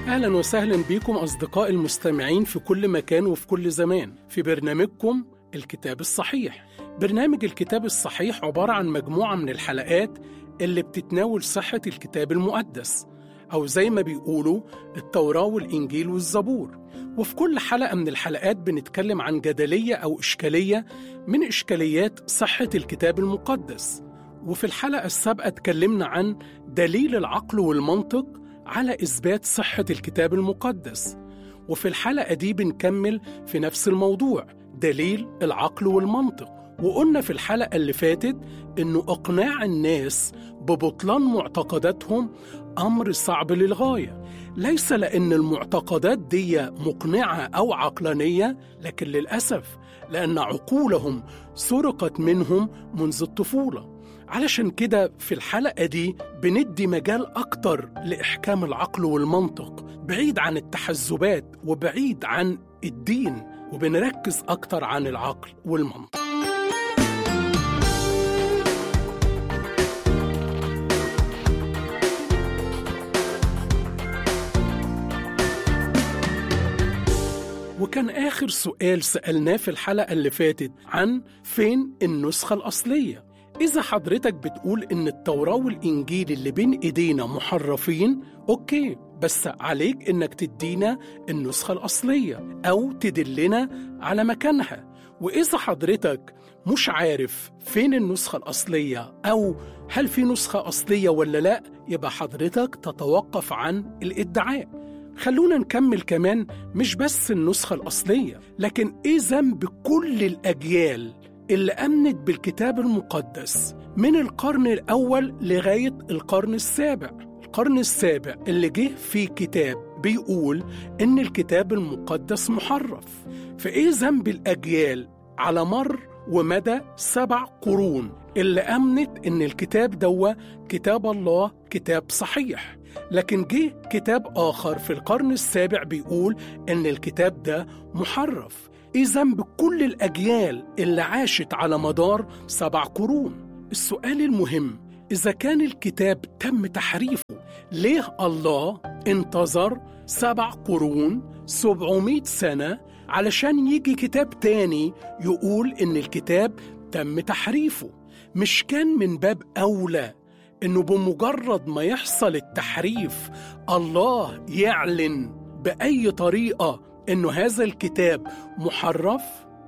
أهلا وسهلا بكم أصدقاء المستمعين في كل مكان وفي كل زمان في برنامجكم الكتاب الصحيح برنامج الكتاب الصحيح عبارة عن مجموعة من الحلقات اللي بتتناول صحة الكتاب المقدس أو زي ما بيقولوا التوراة والإنجيل والزبور وفي كل حلقة من الحلقات بنتكلم عن جدلية أو إشكالية من إشكاليات صحة الكتاب المقدس وفي الحلقة السابقة اتكلمنا عن دليل العقل والمنطق على إثبات صحة الكتاب المقدس وفي الحلقة دي بنكمل في نفس الموضوع دليل العقل والمنطق وقلنا في الحلقة اللي فاتت إنه إقناع الناس ببطلان معتقداتهم أمر صعب للغاية ليس لأن المعتقدات دي مقنعة أو عقلانية لكن للأسف لأن عقولهم سرقت منهم منذ الطفولة علشان كده في الحلقة دي بندي مجال أكتر لإحكام العقل والمنطق بعيد عن التحزبات وبعيد عن الدين وبنركز أكتر عن العقل والمنطق وكان آخر سؤال سألناه في الحلقة اللي فاتت عن فين النسخة الأصلية إذا حضرتك بتقول إن التوراة والإنجيل اللي بين إيدينا محرفين أوكي بس عليك إنك تدينا النسخة الأصلية أو تدلنا على مكانها وإذا حضرتك مش عارف فين النسخة الأصلية أو هل في نسخة أصلية ولا لأ يبقى حضرتك تتوقف عن الادعاء خلونا نكمل كمان مش بس النسخة الأصلية لكن إيه ذنب كل الأجيال اللي أمنت بالكتاب المقدس من القرن الأول لغاية القرن السابع القرن السابع اللي جه فيه كتاب بيقول إن الكتاب المقدس محرف فإيه ذنب الأجيال على مر ومدى سبع قرون اللي أمنت إن الكتاب دوا كتاب الله كتاب صحيح لكن جه كتاب آخر في القرن السابع بيقول إن الكتاب ده محرف إيه ذنب كل الأجيال اللي عاشت على مدار سبع قرون السؤال المهم إذا كان الكتاب تم تحريفه ليه الله انتظر سبع قرون سبعمائة سنة علشان يجي كتاب تاني يقول إن الكتاب تم تحريفه مش كان من باب أولى إنه بمجرد ما يحصل التحريف الله يعلن بأي طريقة إنه هذا الكتاب محرف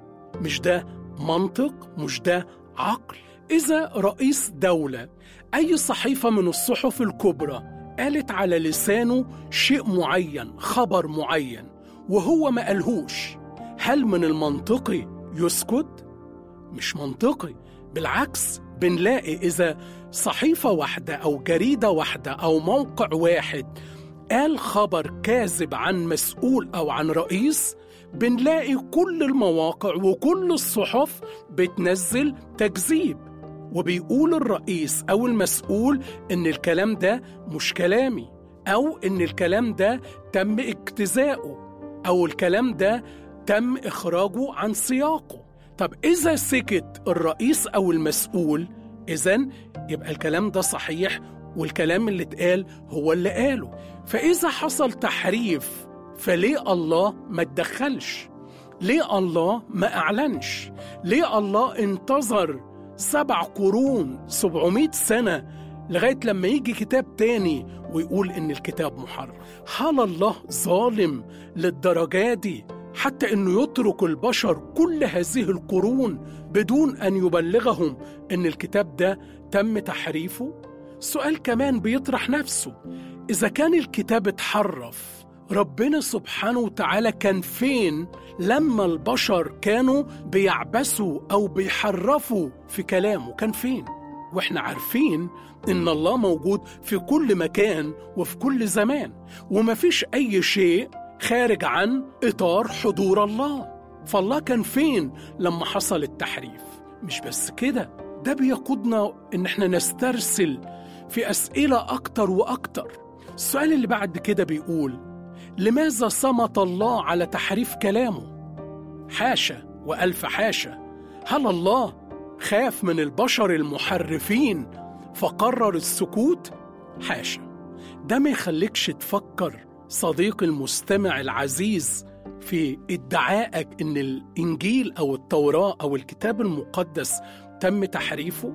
مش ده منطق مش ده عقل إذا رئيس دولة أي صحيفة من الصحف الكبرى قالت على لسانه شيء معين خبر معين وهو ما قالهوش هل من المنطقي يسكت؟ مش منطقي بالعكس بنلاقي إذا صحيفة واحدة أو جريدة واحدة أو موقع واحد قال خبر كاذب عن مسؤول أو عن رئيس بنلاقي كل المواقع وكل الصحف بتنزل تكذيب وبيقول الرئيس أو المسؤول إن الكلام ده مش كلامي أو إن الكلام ده تم اجتزاؤه أو الكلام ده تم إخراجه عن سياقه طب إذا سكت الرئيس أو المسؤول إذا يبقى الكلام ده صحيح والكلام اللي اتقال هو اللي قاله فإذا حصل تحريف فليه الله ما اتدخلش ليه الله ما أعلنش ليه الله انتظر سبع قرون سبعمائة سنة لغاية لما يجي كتاب تاني ويقول إن الكتاب محرف هل الله ظالم للدرجة دي حتى انه يترك البشر كل هذه القرون بدون ان يبلغهم ان الكتاب ده تم تحريفه سؤال كمان بيطرح نفسه اذا كان الكتاب اتحرف ربنا سبحانه وتعالى كان فين لما البشر كانوا بيعبسوا او بيحرفوا في كلامه كان فين واحنا عارفين ان الله موجود في كل مكان وفي كل زمان ومفيش اي شيء خارج عن اطار حضور الله فالله كان فين لما حصل التحريف مش بس كده ده بيقودنا ان احنا نسترسل في اسئله اكتر واكتر السؤال اللي بعد كده بيقول لماذا صمت الله على تحريف كلامه حاشا والف حاشا هل الله خاف من البشر المحرفين فقرر السكوت حاشا ده ما يخليكش تفكر صديقي المستمع العزيز في ادعائك ان الانجيل او التوراه او الكتاب المقدس تم تحريفه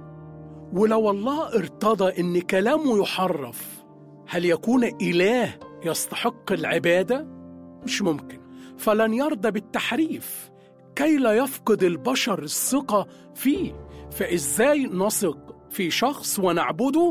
ولو الله ارتضى ان كلامه يحرف هل يكون اله يستحق العباده مش ممكن فلن يرضى بالتحريف كي لا يفقد البشر الثقه فيه فازاي نثق في شخص ونعبده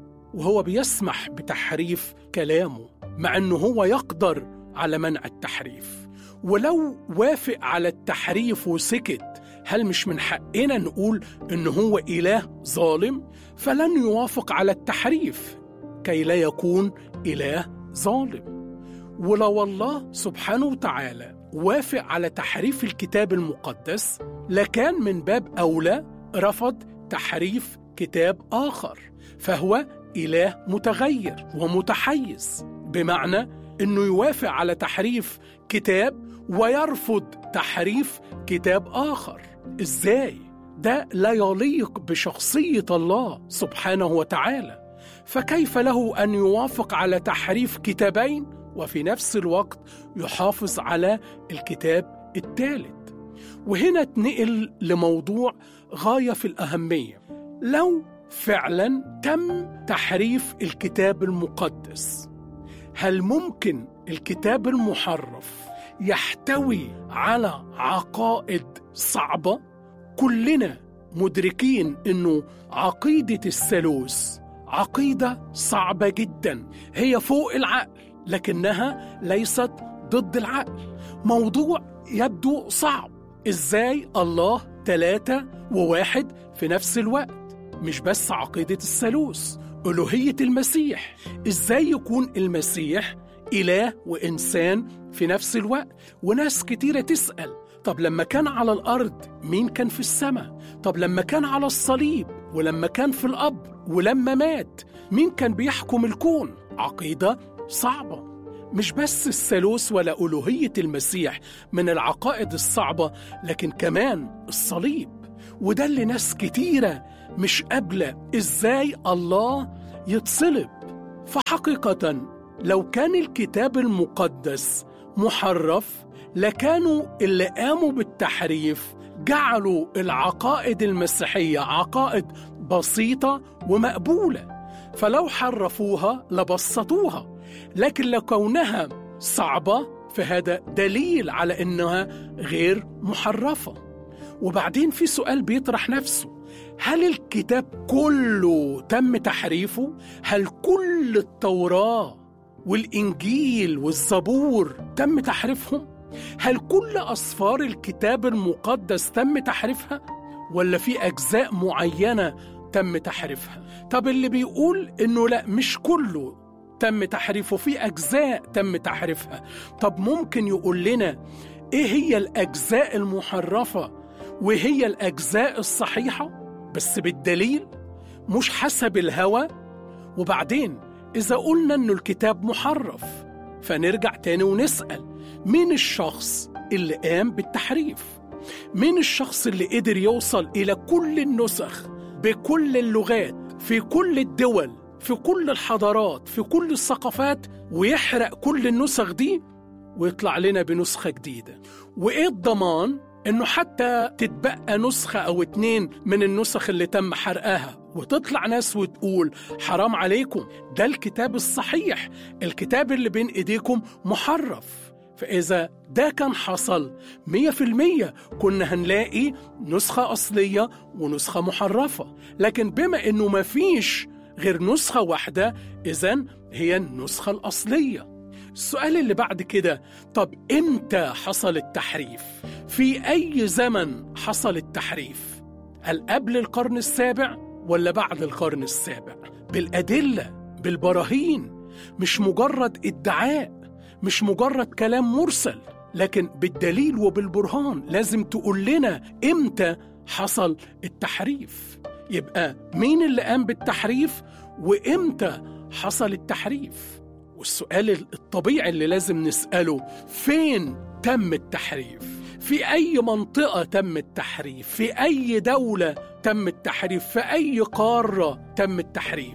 وهو بيسمح بتحريف كلامه مع انه هو يقدر على منع التحريف ولو وافق على التحريف وسكت هل مش من حقنا نقول ان هو اله ظالم فلن يوافق على التحريف كي لا يكون اله ظالم ولو الله سبحانه وتعالى وافق على تحريف الكتاب المقدس لكان من باب اولى رفض تحريف كتاب اخر فهو اله متغير ومتحيز بمعنى انه يوافق على تحريف كتاب ويرفض تحريف كتاب اخر ازاي ده لا يليق بشخصيه الله سبحانه وتعالى فكيف له ان يوافق على تحريف كتابين وفي نفس الوقت يحافظ على الكتاب الثالث وهنا اتنقل لموضوع غايه في الاهميه لو فعلا تم تحريف الكتاب المقدس هل ممكن الكتاب المحرف يحتوي على عقائد صعبه كلنا مدركين انه عقيده الثالوث عقيده صعبه جدا هي فوق العقل لكنها ليست ضد العقل موضوع يبدو صعب ازاي الله ثلاثه وواحد في نفس الوقت مش بس عقيده الثالوث الوهيه المسيح ازاي يكون المسيح اله وانسان في نفس الوقت وناس كتيره تسال طب لما كان على الارض مين كان في السماء طب لما كان على الصليب ولما كان في القبر ولما مات مين كان بيحكم الكون عقيده صعبه مش بس الثالوث ولا الوهيه المسيح من العقائد الصعبه لكن كمان الصليب وده اللي ناس كتيره مش قابله ازاي الله يتصلب فحقيقه لو كان الكتاب المقدس محرف لكانوا اللي قاموا بالتحريف جعلوا العقائد المسيحيه عقائد بسيطه ومقبوله فلو حرفوها لبسطوها لكن لو كونها صعبه فهذا دليل على انها غير محرفه وبعدين في سؤال بيطرح نفسه هل الكتاب كله تم تحريفه هل كل التوراه والانجيل والزبور تم تحريفهم هل كل اسفار الكتاب المقدس تم تحريفها ولا في اجزاء معينه تم تحريفها طب اللي بيقول انه لا مش كله تم تحريفه في اجزاء تم تحريفها طب ممكن يقول لنا ايه هي الاجزاء المحرفه وهي الاجزاء الصحيحه بس بالدليل مش حسب الهوى وبعدين اذا قلنا انه الكتاب محرف فنرجع تاني ونسال مين الشخص اللي قام بالتحريف مين الشخص اللي قدر يوصل الى كل النسخ بكل اللغات في كل الدول في كل الحضارات في كل الثقافات ويحرق كل النسخ دي ويطلع لنا بنسخة جديدة وإيه الضمان إنه حتى تتبقى نسخة أو اتنين من النسخ اللي تم حرقها وتطلع ناس وتقول حرام عليكم ده الكتاب الصحيح الكتاب اللي بين إيديكم محرف فإذا ده كان حصل مية في المية كنا هنلاقي نسخة أصلية ونسخة محرفة لكن بما إنه مفيش غير نسخة واحدة إذا هي النسخة الأصلية السؤال اللي بعد كده طب إمتى حصل التحريف؟ في أي زمن حصل التحريف؟ هل قبل القرن السابع ولا بعد القرن السابع؟ بالأدلة بالبراهين مش مجرد ادعاء مش مجرد كلام مرسل لكن بالدليل وبالبرهان لازم تقول لنا امتى حصل التحريف يبقى مين اللي قام بالتحريف وامتى حصل التحريف والسؤال الطبيعي اللي لازم نسأله فين تم التحريف في أي منطقة تم التحريف في أي دولة تم التحريف في أي قارة تم التحريف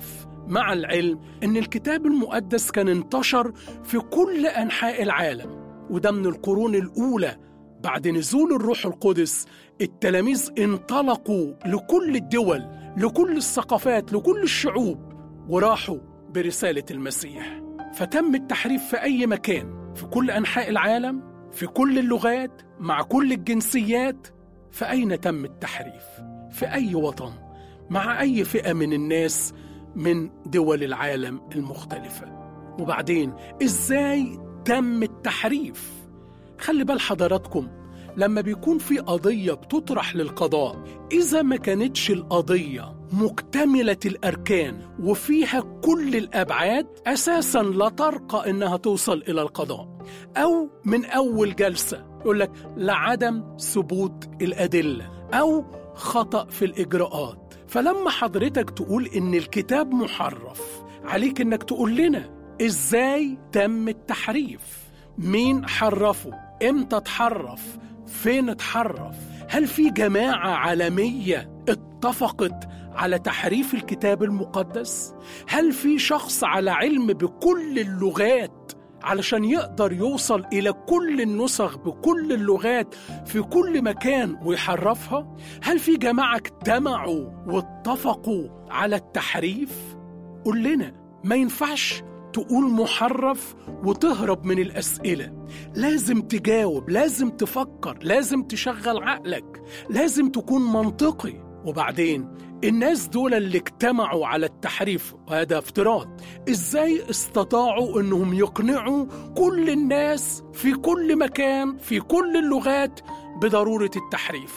مع العلم ان الكتاب المقدس كان انتشر في كل انحاء العالم وده من القرون الاولى بعد نزول الروح القدس التلاميذ انطلقوا لكل الدول لكل الثقافات لكل الشعوب وراحوا برساله المسيح فتم التحريف في اي مكان في كل انحاء العالم في كل اللغات مع كل الجنسيات فاين تم التحريف في اي وطن مع اي فئه من الناس من دول العالم المختلفه وبعدين ازاي تم التحريف خلي بال حضراتكم لما بيكون في قضية بتطرح للقضاء إذا ما كانتش القضية مكتملة الأركان وفيها كل الأبعاد أساسا لا ترقى إنها توصل إلى القضاء أو من أول جلسة يقول لك لعدم ثبوت الأدلة أو خطأ في الإجراءات فلما حضرتك تقول إن الكتاب محرف عليك إنك تقول لنا إزاي تم التحريف مين حرفه امتى اتحرف فين اتحرف هل في جماعة عالمية اتفقت على تحريف الكتاب المقدس هل في شخص على علم بكل اللغات علشان يقدر يوصل إلى كل النسخ بكل اللغات في كل مكان ويحرفها؟ هل في جماعة اجتمعوا واتفقوا على التحريف؟ قول لنا ما ينفعش تقول محرف وتهرب من الأسئلة لازم تجاوب لازم تفكر لازم تشغل عقلك لازم تكون منطقي وبعدين الناس دول اللي اجتمعوا على التحريف وهذا افتراض ازاي استطاعوا انهم يقنعوا كل الناس في كل مكان في كل اللغات بضرورة التحريف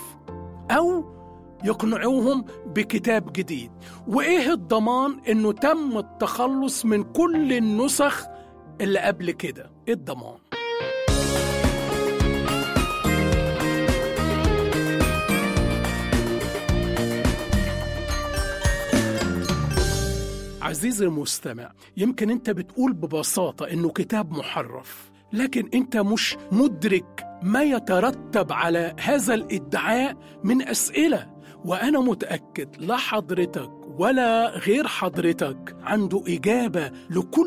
او يقنعوهم بكتاب جديد وايه الضمان انه تم التخلص من كل النسخ اللي قبل كده ايه الضمان عزيزي المستمع يمكن انت بتقول ببساطة انه كتاب محرف لكن انت مش مدرك ما يترتب على هذا الادعاء من اسئله وانا متاكد لا حضرتك ولا غير حضرتك عنده اجابه لكل